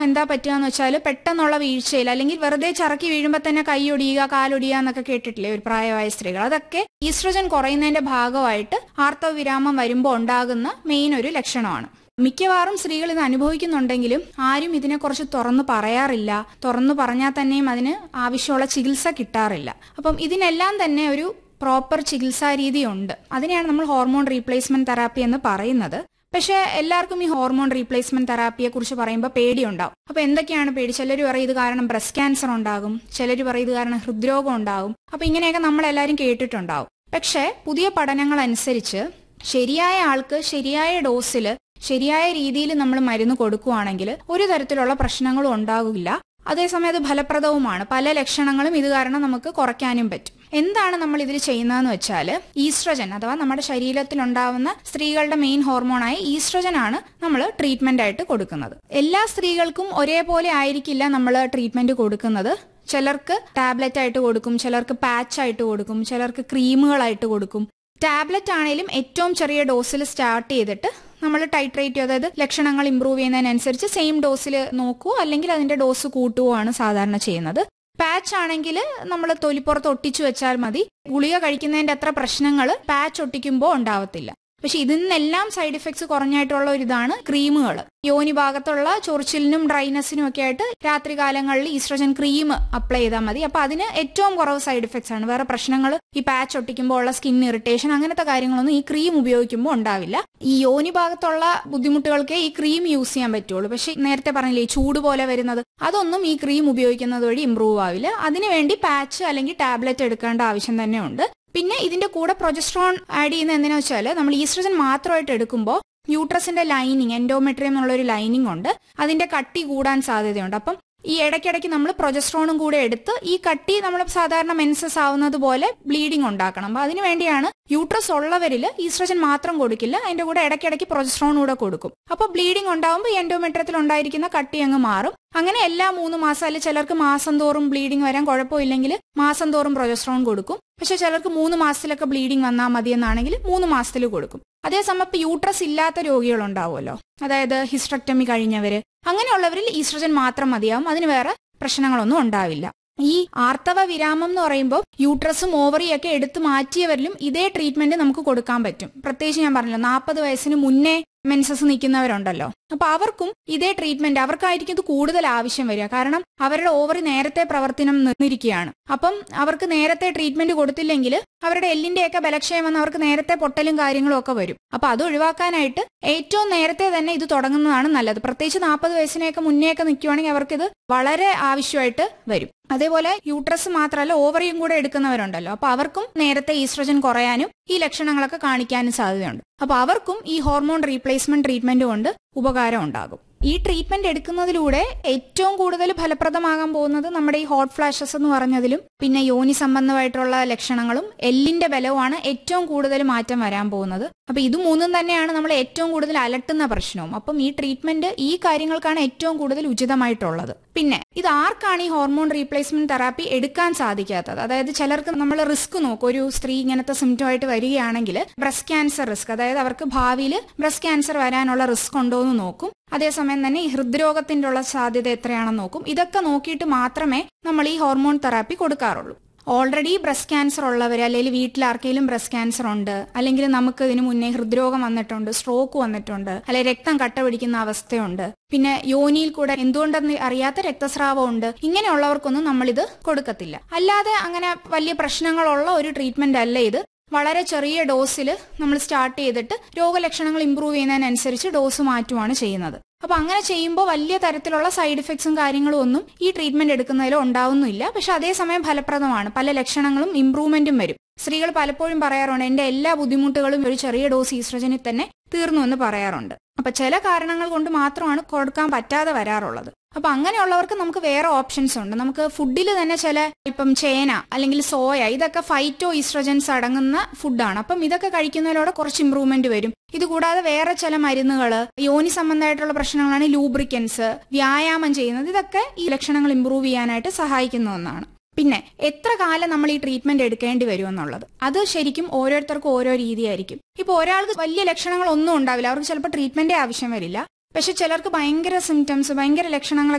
എന്താ പറ്റുകയെന്ന് വെച്ചാൽ പെട്ടെന്നുള്ള വീഴ്ചയിൽ അല്ലെങ്കിൽ വെറുതെ ചറക്കി വീഴുമ്പോൾ തന്നെ കൈയൊടിയുക കാലൊടിയുക എന്നൊക്കെ കേട്ടിട്ടില്ലേ ഒരു പ്രായമായ സ്ത്രീകൾ അതൊക്കെ ഈസ്ട്രജൻ കുറയുന്നതിന്റെ ഭാഗമായിട്ട് ആർത്തവവിരാമം വരുമ്പോൾ ഉണ്ടാകുന്ന മെയിൻ ഒരു ലക്ഷണമാണ് മിക്കവാറും സ്ത്രീകൾ ഇത് അനുഭവിക്കുന്നുണ്ടെങ്കിലും ആരും ഇതിനെക്കുറിച്ച് തുറന്നു പറയാറില്ല തുറന്നു പറഞ്ഞാൽ തന്നെയും അതിന് ആവശ്യമുള്ള ചികിത്സ കിട്ടാറില്ല അപ്പം ഇതിനെല്ലാം തന്നെ ഒരു പ്രോപ്പർ ചികിത്സാ രീതിയുണ്ട് അതിനെയാണ് നമ്മൾ ഹോർമോൺ റീപ്ലേസ്മെന്റ് തെറാപ്പി എന്ന് പറയുന്നത് പക്ഷെ എല്ലാവർക്കും ഈ ഹോർമോൺ റീപ്ലേസ്മെന്റ് തെറാപ്പിയെ കുറിച്ച് പറയുമ്പോൾ പേടിയുണ്ടാവും അപ്പൊ എന്തൊക്കെയാണ് പേടി ചിലർ പറയും ഇത് കാരണം ബ്രസ്റ്റ് ക്യാൻസർ ഉണ്ടാകും ചിലർ പറയും ഇത് കാരണം ഹൃദ്രോഗം ഉണ്ടാകും അപ്പൊ ഇങ്ങനെയൊക്കെ നമ്മൾ എല്ലാവരും കേട്ടിട്ടുണ്ടാവും പക്ഷെ പുതിയ പഠനങ്ങൾ അനുസരിച്ച് ശരിയായ ആൾക്ക് ശരിയായ ഡോസിൽ ശരിയായ രീതിയിൽ നമ്മൾ മരുന്ന് കൊടുക്കുകയാണെങ്കിൽ ഒരു തരത്തിലുള്ള പ്രശ്നങ്ങളും ഉണ്ടാകില്ല അതേസമയം അത് ഫലപ്രദവുമാണ് പല ലക്ഷണങ്ങളും ഇത് കാരണം നമുക്ക് കുറയ്ക്കാനും പറ്റും എന്താണ് നമ്മൾ ഇതിൽ ചെയ്യുന്നതെന്ന് വെച്ചാൽ ഈസ്ട്രജൻ അഥവാ നമ്മുടെ ശരീരത്തിൽ ഉണ്ടാവുന്ന സ്ത്രീകളുടെ മെയിൻ ഹോർമോണായ ഈസ്ട്രജൻ ആണ് നമ്മൾ ട്രീറ്റ്മെന്റ് ആയിട്ട് കൊടുക്കുന്നത് എല്ലാ സ്ത്രീകൾക്കും ഒരേപോലെ ആയിരിക്കില്ല നമ്മൾ ട്രീറ്റ്മെന്റ് കൊടുക്കുന്നത് ചിലർക്ക് ടാബ്ലറ്റ് ആയിട്ട് കൊടുക്കും ചിലർക്ക് പാച്ച് ആയിട്ട് കൊടുക്കും ചിലർക്ക് ക്രീമുകളായിട്ട് കൊടുക്കും ടാബ്ലറ്റ് ആണെങ്കിലും ഏറ്റവും ചെറിയ ഡോസിൽ സ്റ്റാർട്ട് ചെയ്തിട്ട് നമ്മൾ ടൈട്രേറ്റ് ചെയ്യും അതായത് ലക്ഷണങ്ങൾ ഇമ്പ്രൂവ് ചെയ്യുന്നതിനനുസരിച്ച് സെയിം ഡോസിൽ നോക്കൂ അല്ലെങ്കിൽ അതിന്റെ ഡോസ് കൂട്ടുകയോ ആണ് സാധാരണ ചെയ്യുന്നത് പാച്ച് ആണെങ്കിൽ നമ്മൾ തൊലിപ്പുറത്ത് ഒട്ടിച്ചു വെച്ചാൽ മതി ഗുളിക കഴിക്കുന്നതിന്റെ അത്ര പ്രശ്നങ്ങൾ പാച്ച് ഒട്ടിക്കുമ്പോൾ ഉണ്ടാവത്തില്ല പക്ഷെ ഇതിൽ നിന്നെല്ലാം സൈഡ് ഇഫക്ട്സ് കുറഞ്ഞായിട്ടുള്ള ഒരു ഇതാണ് ക്രീമുകൾ യോനി ഭാഗത്തുള്ള ചൊറിച്ചിലിനും ഡ്രൈനസിനും ഒക്കെ ആയിട്ട് രാത്രി കാലങ്ങളിൽ ഈസ്ട്രജൻ ക്രീം അപ്ലൈ ചെയ്താൽ മതി അപ്പൊ അതിന് ഏറ്റവും കുറവ് സൈഡ് ഇഫക്ട്സ് ആണ് വേറെ പ്രശ്നങ്ങൾ ഈ പാച്ച് ഒട്ടിക്കുമ്പോൾ ഉള്ള സ്കിൻ ഇറിറ്റേഷൻ അങ്ങനത്തെ കാര്യങ്ങളൊന്നും ഈ ക്രീം ഉപയോഗിക്കുമ്പോൾ ഉണ്ടാവില്ല ഈ യോനി ഭാഗത്തുള്ള ബുദ്ധിമുട്ടുകൾക്ക് ഈ ക്രീം യൂസ് ചെയ്യാൻ പറ്റുള്ളൂ പക്ഷെ നേരത്തെ പറഞ്ഞില്ലേ ഈ ചൂട് പോലെ വരുന്നത് അതൊന്നും ഈ ക്രീം ഉപയോഗിക്കുന്നത് വഴി ഇമ്പ്രൂവ് ആവില്ല അതിനുവേണ്ടി പാച്ച് അല്ലെങ്കിൽ ടാബ്ലറ്റ് എടുക്കേണ്ട ആവശ്യം തന്നെ ഉണ്ട് പിന്നെ ഇതിന്റെ കൂടെ പ്രൊജസ്ട്രോൺ ആഡ് ചെയ്യുന്ന എന്തിനാ വെച്ചാൽ നമ്മൾ ഈസ്ട്രജൻ മാത്രമായിട്ട് എടുക്കുമ്പോൾ യൂട്രസിന്റെ ലൈനിങ് എൻഡോമെട്രിയം എന്നുള്ള ഒരു ലൈനിങ് ഉണ്ട് അതിന്റെ കട്ടി കൂടാൻ സാധ്യതയുണ്ട് അപ്പം ഈ ഇടയ്ക്കിടയ്ക്ക് നമ്മൾ പ്രൊജസ്ട്രോണും കൂടെ എടുത്ത് ഈ കട്ടി നമ്മൾ സാധാരണ മെൻസസ് ആവുന്നത് പോലെ ബ്ലീഡിംഗ് ഉണ്ടാക്കണം അപ്പൊ അതിനു വേണ്ടിയാണ് യൂട്രസ് ഉള്ളവരിൽ ഈസ്ട്രജൻ മാത്രം കൊടുക്കില്ല അതിന്റെ കൂടെ ഇടയ്ക്കിടയ്ക്ക് പ്രൊജസ്ട്രോൺ കൂടെ കൊടുക്കും അപ്പൊ ബ്ലീഡിംഗ് ഉണ്ടാവുമ്പോൾ എൻഡോമെട്രത്തിൽ ഉണ്ടായിരിക്കുന്ന കട്ടി അങ്ങ് മാറും അങ്ങനെ എല്ലാ മൂന്ന് മാസം അല്ലെങ്കിൽ ചിലർക്ക് മാസം തോറും ബ്ലീഡിംഗ് വരാൻ കുഴപ്പമില്ലെങ്കിൽ മാസം തോറും പ്രൊജസ്ട്രോൺ കൊടുക്കും പക്ഷെ ചിലർക്ക് മൂന്ന് മാസത്തിലൊക്കെ ബ്ലീഡിംഗ് വന്നാൽ മതി എന്നാണെങ്കിൽ മൂന്ന് മാസത്തിൽ കൊടുക്കും അതേസമയം ഇപ്പൊ യൂട്രസ് ഇല്ലാത്ത രോഗികളുണ്ടാവുമല്ലോ അതായത് ഹിസ്ട്രക്ടമി കഴിഞ്ഞവര് അങ്ങനെയുള്ളവരിൽ ഈസ്ട്രജൻ മാത്രം മതിയാവും അതിന് വേറെ പ്രശ്നങ്ങളൊന്നും ഉണ്ടാവില്ല ഈ ആർത്തവ വിരാമം എന്ന് പറയുമ്പോൾ യൂട്രസും ഓവറിയൊക്കെ എടുത്തു മാറ്റിയവരിലും ഇതേ ട്രീറ്റ്മെന്റ് നമുക്ക് കൊടുക്കാൻ പറ്റും പ്രത്യേകിച്ച് ഞാൻ പറഞ്ഞല്ലോ നാൽപ്പത് വയസ്സിന് മുന്നേ മെൻസസ് നിൽക്കുന്നവരുണ്ടല്ലോ അപ്പൊ അവർക്കും ഇതേ ട്രീറ്റ്മെന്റ് അവർക്കായിരിക്കും ഇത് കൂടുതൽ ആവശ്യം വരിക കാരണം അവരുടെ ഓവറി നേരത്തെ പ്രവർത്തനം നിന്നിരിക്കുകയാണ് അപ്പം അവർക്ക് നേരത്തെ ട്രീറ്റ്മെന്റ് കൊടുത്തില്ലെങ്കിൽ അവരുടെ എല്ലിന്റെയൊക്കെ ബലക്ഷയം വന്ന് അവർക്ക് നേരത്തെ പൊട്ടലും കാര്യങ്ങളും ഒക്കെ വരും അപ്പൊ അത് ഒഴിവാക്കാനായിട്ട് ഏറ്റവും നേരത്തെ തന്നെ ഇത് തുടങ്ങുന്നതാണ് നല്ലത് പ്രത്യേകിച്ച് നാൽപ്പത് വയസ്സിനെയൊക്കെ മുന്നേയൊക്കെ നിൽക്കുവാണെങ്കിൽ അവർക്ക് ഇത് വളരെ ആവശ്യമായിട്ട് വരും അതേപോലെ യൂട്രസ് മാത്രമല്ല ഓവറിയും കൂടെ എടുക്കുന്നവരുണ്ടല്ലോ അപ്പൊ അവർക്കും നേരത്തെ ഈസ്ട്രജൻ കുറയാനും ഈ ലക്ഷണങ്ങളൊക്കെ കാണിക്കാനും സാധ്യതയുണ്ട് അപ്പൊ അവർക്കും ഈ ഹോർമോൺ റീപ്ലേസ്മെന്റ് ട്രീറ്റ്മെന്റ് കൊണ്ട് ഉപകാരം ഉണ്ടാകും ഈ ട്രീറ്റ്മെന്റ് എടുക്കുന്നതിലൂടെ ഏറ്റവും കൂടുതൽ ഫലപ്രദമാകാൻ പോകുന്നത് നമ്മുടെ ഈ ഹോട്ട് ഫ്ലാഷസ് എന്ന് പറഞ്ഞതിലും പിന്നെ യോനി സംബന്ധമായിട്ടുള്ള ലക്ഷണങ്ങളും എല്ലിന്റെ ബലവുമാണ് ഏറ്റവും കൂടുതൽ മാറ്റം വരാൻ പോകുന്നത് അപ്പൊ ഇത് മൂന്നും തന്നെയാണ് നമ്മൾ ഏറ്റവും കൂടുതൽ അലട്ടുന്ന പ്രശ്നവും അപ്പം ഈ ട്രീറ്റ്മെന്റ് ഈ കാര്യങ്ങൾക്കാണ് ഏറ്റവും കൂടുതൽ ഉചിതമായിട്ടുള്ളത് പിന്നെ ഇത് ആർക്കാണ് ഈ ഹോർമോൺ റീപ്ലേസ്മെന്റ് തെറാപ്പി എടുക്കാൻ സാധിക്കാത്തത് അതായത് ചിലർക്ക് നമ്മൾ റിസ്ക് നോക്കും ഒരു സ്ത്രീ ഇങ്ങനത്തെ സിംറ്റം ആയിട്ട് വരികയാണെങ്കിൽ ബ്രസ്റ്റ് ക്യാൻസർ റിസ്ക് അതായത് അവർക്ക് ഭാവിയിൽ ബ്രസ്റ്റ് ക്യാൻസർ വരാനുള്ള റിസ്ക് ഉണ്ടോ എന്ന് നോക്കും അതേസമയം തന്നെ ഈ ഹൃദ്രോഗത്തിന്റെ ഉള്ള സാധ്യത എത്രയാണെന്ന് നോക്കും ഇതൊക്കെ നോക്കിയിട്ട് മാത്രമേ നമ്മൾ ഈ ഹോർമോൺ തെറാപ്പി കൊടുക്കാറുള്ളൂ ഓൾറെഡി ബ്രസ്റ്റ് ക്യാൻസർ ഉള്ളവർ അല്ലെങ്കിൽ വീട്ടിൽ ആർക്കെങ്കിലും ബ്രസ്റ്റ് ക്യാൻസർ ഉണ്ട് അല്ലെങ്കിൽ നമുക്ക് ഇതിനു മുന്നേ ഹൃദ്രോഗം വന്നിട്ടുണ്ട് സ്ട്രോക്ക് വന്നിട്ടുണ്ട് അല്ലെങ്കിൽ രക്തം കട്ട പിടിക്കുന്ന അവസ്ഥയുണ്ട് പിന്നെ യോനിയിൽ കൂടെ എന്തുകൊണ്ടെന്ന് അറിയാത്ത രക്തസ്രാവം ഉണ്ട് ഇങ്ങനെയുള്ളവർക്കൊന്നും നമ്മളിത് കൊടുക്കത്തില്ല അല്ലാതെ അങ്ങനെ വലിയ പ്രശ്നങ്ങളുള്ള ഒരു ട്രീറ്റ്മെന്റ് അല്ല ഇത് വളരെ ചെറിയ ഡോസിൽ നമ്മൾ സ്റ്റാർട്ട് ചെയ്തിട്ട് രോഗലക്ഷണങ്ങൾ ഇമ്പ്രൂവ് ചെയ്യുന്നതിനനുസരിച്ച് ഡോസ് മാറ്റുവാണ് ചെയ്യുന്നത് അപ്പൊ അങ്ങനെ ചെയ്യുമ്പോൾ വലിയ തരത്തിലുള്ള സൈഡ് ഇഫക്ട്സും കാര്യങ്ങളും ഒന്നും ഈ ട്രീറ്റ്മെന്റ് എടുക്കുന്നതിൽ ഉണ്ടാവുന്നില്ല പക്ഷെ അതേസമയം ഫലപ്രദമാണ് പല ലക്ഷണങ്ങളും ഇമ്പ്രൂവ്മെന്റും വരും സ്ത്രീകൾ പലപ്പോഴും പറയാറുണ്ട് എന്റെ എല്ലാ ബുദ്ധിമുട്ടുകളും ഒരു ചെറിയ ഡോസ് ഈസ്ട്രജനിൽ തന്നെ തീർന്നു എന്ന് പറയാറുണ്ട് അപ്പൊ ചില കാരണങ്ങൾ കൊണ്ട് മാത്രമാണ് കൊടുക്കാൻ പറ്റാതെ വരാറുള്ളത് അപ്പൊ അങ്ങനെയുള്ളവർക്ക് നമുക്ക് വേറെ ഓപ്ഷൻസ് ഉണ്ട് നമുക്ക് ഫുഡിൽ തന്നെ ചില ഇപ്പം ചേന അല്ലെങ്കിൽ സോയ ഇതൊക്കെ ഫൈറ്റോ ഈസ്ട്രജൻസ് അടങ്ങുന്ന ഫുഡാണ് അപ്പം ഇതൊക്കെ കഴിക്കുന്നതിലൂടെ കുറച്ച് ഇമ്പ്രൂവ്മെന്റ് വരും ഇതുകൂടാതെ വേറെ ചില മരുന്നുകൾ യോനി സംബന്ധമായിട്ടുള്ള പ്രശ്നങ്ങളാണ് ലൂബ്രിക്കൻസ് വ്യായാമം ചെയ്യുന്നത് ഇതൊക്കെ ഈ ലക്ഷണങ്ങൾ ഇമ്പ്രൂവ് ചെയ്യാനായിട്ട് സഹായിക്കുന്ന ഒന്നാണ് പിന്നെ എത്ര കാലം നമ്മൾ ഈ ട്രീറ്റ്മെന്റ് എടുക്കേണ്ടി വരും എന്നുള്ളത് അത് ശരിക്കും ഓരോരുത്തർക്കും ഓരോ രീതിയായിരിക്കും ഇപ്പൊ ഒരാൾക്ക് വലിയ ലക്ഷണങ്ങൾ ഒന്നും ഉണ്ടാവില്ല അവർക്ക് ചിലപ്പോൾ ട്രീറ്റ്മെന്റേ ആവശ്യം വരില്ല പക്ഷെ ചിലർക്ക് ഭയങ്കര സിംറ്റംസ് ഭയങ്കര ലക്ഷണങ്ങളൊക്കെ